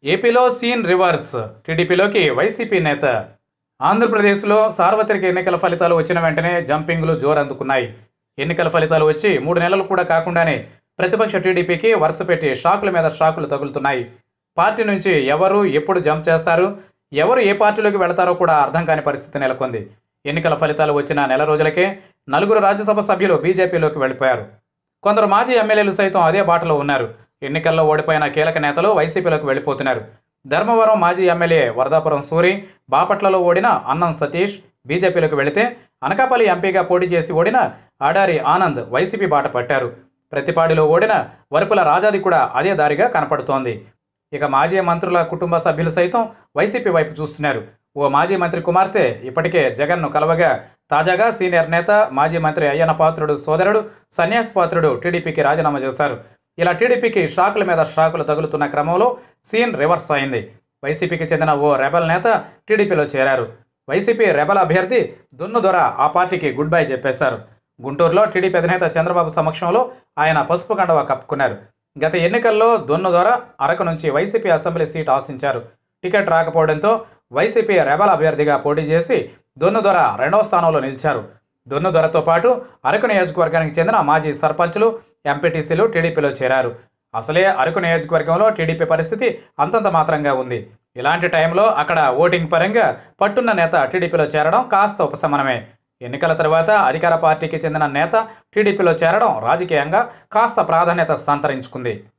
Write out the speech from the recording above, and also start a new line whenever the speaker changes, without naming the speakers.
ఏపీలో scene reverse టీడీపీలోకి YCP నేత ఆంధ్రప్రదేశ్లో సార్వత్రిక ఎన్నికల ఫలితాలు వచ్చిన వెంటనే జంపింగ్లు జోరందుకున్నాయి ఎన్నికల ఫలితాలు వచ్చి మూడు నెలలు కూడా కాకుండానే ప్రతిపక్ష టీడీపీకి వరుసపెట్టి షాకుల మీద షాకులు తగులుతున్నాయి పార్టీ నుంచి ఎవరు ఎప్పుడు జంప్ చేస్తారు ఎవరు ఏ పార్టీలోకి వెళతారో కూడా అర్థం కాని పరిస్థితి నెలకొంది ఎన్నికల ఫలితాలు వచ్చిన నెల రోజులకే నలుగురు రాజ్యసభ సభ్యులు బీజేపీలోకి వెళ్ళిపోయారు కొందరు మాజీ ఎమ్మెల్యేలు సైతం అదే బాటలో ఉన్నారు ఎన్నికల్లో ఓడిపోయిన కీలక నేతలు వైసీపీలోకి వెళ్ళిపోతున్నారు ధర్మవరం మాజీ ఎమ్మెల్యే వరదాపురం సూరి బాపట్లలో ఓడిన అన్నం సతీష్ బీజేపీలోకి వెళితే అనకాపల్లి ఎంపీగా పోటీ చేసి ఓడిన ఆడారి ఆనంద్ వైసీపీ బాట పట్టారు ప్రతిపాడిలో ఓడిన వరుపుల రాజాది కూడా అదే దారిగా కనపడుతోంది ఇక మాజీ మంత్రుల కుటుంబ సభ్యులు సైతం వైసీపీ వైపు చూస్తున్నారు ఓ మాజీ మంత్రి కుమార్తె ఇప్పటికే జగన్ను కలవగా తాజాగా సీనియర్ నేత మాజీ మంత్రి అయ్యన్న పాత్రుడు సోదరుడు సన్యాసి పాత్రుడు టీడీపీకి రాజీనామా చేశారు ఇలా టీడీపీకి షాకుల మీద షాకులు తగులుతున్న క్రమంలో సీన్ రివర్స్ అయింది వైసీపీకి చెందిన ఓ రెబల్ నేత టీడీపీలో చేరారు వైసీపీ రెబల్ అభ్యర్థి దున్ను దొర ఆ పార్టీకి గుడ్ బై చెప్పేశారు గుంటూరులో టీడీపీ అధినేత చంద్రబాబు సమక్షంలో ఆయన పసుపు కండవా కప్పుకున్నారు గత ఎన్నికల్లో దొన్ను దొర అరకు నుంచి వైసీపీ అసెంబ్లీ సీట్ ఆశించారు టికెట్ రాకపోవడంతో వైసీపీ రెబల్ అభ్యర్థిగా పోటీ చేసి దొన్ను దొర రెండవ స్థానంలో నిలిచారు దొన్ను దొరతో పాటు అరకు నియోజకవర్గానికి చెందిన మాజీ సర్పంచులు ఎంపీటీసీలు టీడీపీలో చేరారు అసలే అరకు నియోజకవర్గంలో టీడీపీ పరిస్థితి అంతంత మాత్రంగా ఉంది ఇలాంటి టైంలో అక్కడ ఓటింగ్ పరంగా పట్టున్న నేత టీడీపీలో చేరడం కాస్త ఉపశమనమే ఎన్నికల తర్వాత అధికార పార్టీకి చెందిన నేత టీడీపీలో చేరడం రాజకీయంగా కాస్త ప్రాధాన్యత సంతరించుకుంది